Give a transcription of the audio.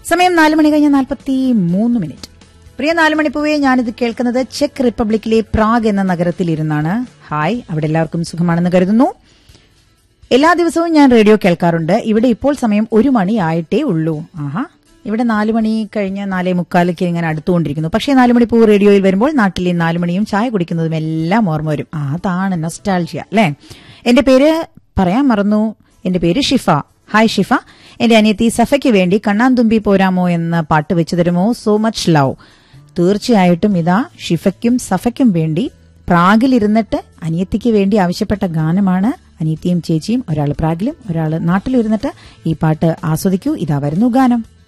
സമയം നാല് മണി കഴിഞ്ഞ നാൽപ്പത്തി മൂന്ന് മിനിറ്റ് പ്രിയ നാല് മണിപ്പൂവേ ഞാനിത് കേൾക്കുന്നത് ചെക്ക് റിപ്പബ്ലിക്കിലെ പ്രാഗ് എന്ന നഗരത്തിലിരുന്നാണ് ഹായ് അവിടെ എല്ലാവർക്കും സുഖമാണെന്ന് കരുതുന്നു എല്ലാ ദിവസവും ഞാൻ റേഡിയോ കേൾക്കാറുണ്ട് ഇവിടെ ഇപ്പോൾ സമയം ഒരു മണി ആയിട്ടേ ഉള്ളൂ ആഹാ ഇവിടെ നാല് മണി കഴിഞ്ഞ് നാലേ മുക്കാലൊക്കെ ഇങ്ങനെ അടുത്തുകൊണ്ടിരിക്കുന്നു പക്ഷേ നാല് മണി പൂ റേഡിയോയിൽ വരുമ്പോൾ നാട്ടിലെ നാല് മണിയും ചായ കുടിക്കുന്നതും എല്ലാം ഓർമ്മ വരും ആ, അതാണ് നൊസ്റ്റാൾജിയ അല്ലേ എന്റെ പേര് പറയാൻ മറന്നു എന്റെ പേര് ഷിഫ ഹായ് ഷിഫ എന്റെ അനിയത്തി സഫയ്ക്ക് വേണ്ടി കണ്ണാന്തുമ്പി പോരാമോ എന്ന പാട്ട് വെച്ചു തരുമോ സോ മച്ച് ലവ് തീർച്ചയായിട്ടും ഇതാ ഷിഫയ്ക്കും സഫയ്ക്കും വേണ്ടി പ്രാഗിലിരുന്നിട്ട് അനിയത്തിക്ക് വേണ്ടി ആവശ്യപ്പെട്ട ഗാനമാണ് അനിയത്തിയും ചേച്ചിയും ഒരാൾ പ്രാഗിലും ഒരാൾ നാട്ടിലും ഇരുന്നിട്ട് ഈ പാട്ട് ആസ്വദിക്കൂ ഇതാ വരുന്നു ഗാനം